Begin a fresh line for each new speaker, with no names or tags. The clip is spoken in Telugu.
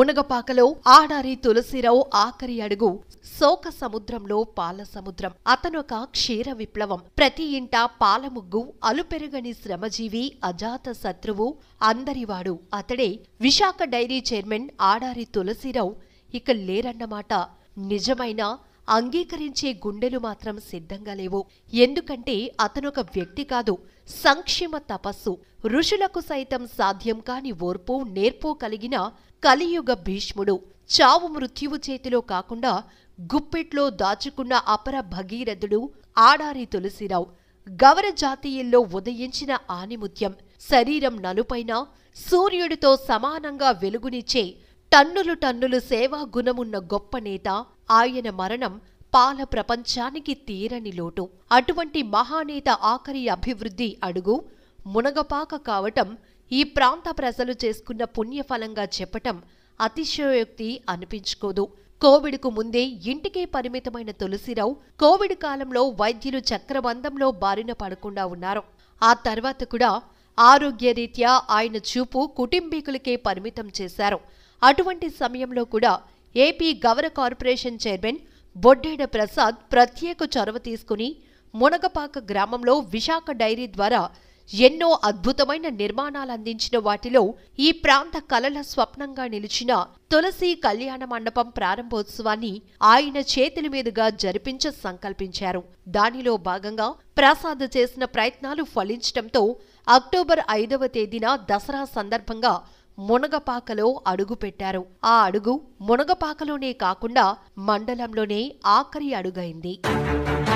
మునగపాకలో ఆడారి తులసిరావు ఆఖరి అడుగు శోక సముద్రంలో పాల సముద్రం అతనొక క్షీర విప్లవం ప్రతి ఇంట పాలముగ్గు అలుపెరగని శ్రమజీవి అజాత శత్రువు అందరివాడు అతడే విశాఖ డైరీ చైర్మన్ ఆడారి తులసిరావు ఇక లేరన్నమాట నిజమైన అంగీకరించే గుండెలు మాత్రం సిద్ధంగా లేవు ఎందుకంటే అతనొక వ్యక్తి కాదు సంక్షేమ తపస్సు ఋషులకు సైతం సాధ్యం కాని ఓర్పు నేర్పు కలిగిన కలియుగ భీష్ముడు చావు మృత్యువు చేతిలో కాకుండా గుప్పెట్లో దాచుకున్న అపర భగీరథుడు ఆడారి తులసిరావు గవర జాతీయుల్లో ఉదయించిన ఆనిముత్యం శరీరం నలుపైన సూర్యుడితో సమానంగా వెలుగునిచ్చే టన్నులు టన్నులు సేవా గుణమున్న గొప్ప నేత ఆయన మరణం పాల ప్రపంచానికి తీరని లోటు అటువంటి మహానేత ఆఖరి అభివృద్ధి అడుగు మునగపాక కావటం ఈ ప్రాంత ప్రజలు చేసుకున్న పుణ్యఫలంగా చెప్పటం అతిశయోక్తి అనిపించుకోదు కోవిడ్కు ముందే ఇంటికే పరిమితమైన తులసిరావు కోవిడ్ కాలంలో వైద్యులు చక్రబంధంలో బారిన పడకుండా ఉన్నారు ఆ తర్వాత కూడా ఆరోగ్యరీత్యా ఆయన చూపు కుటుంబీకులకే పరిమితం చేశారు అటువంటి సమయంలో కూడా AP Gavara corporation chairman Boddeda Prasad ప్రత్యేక చొరవ తీసుకుని మునగపాక గ్రామంలో విశాఖ డైరీ ద్వారా ఎన్నో అద్భుతమైన నిర్మాణాలు అందించిన వాటిలో ఈ ప్రాంత కలల స్వప్నంగా నిలిచిన తులసి కళ్యాణ మండపం ప్రారంభోత్సవాన్ని ఆయన చేతుల మీదుగా జరిపించ సంకల్పించారు దానిలో భాగంగా ప్రసాద్ చేసిన ప్రయత్నాలు ఫలించడంతో అక్టోబర్ ఐదవ తేదీన దసరా సందర్భంగా మునగపాకలో అడుగుపెట్టారు ఆ అడుగు మునగపాకలోనే కాకుండా మండలంలోనే ఆఖరి అడుగైంది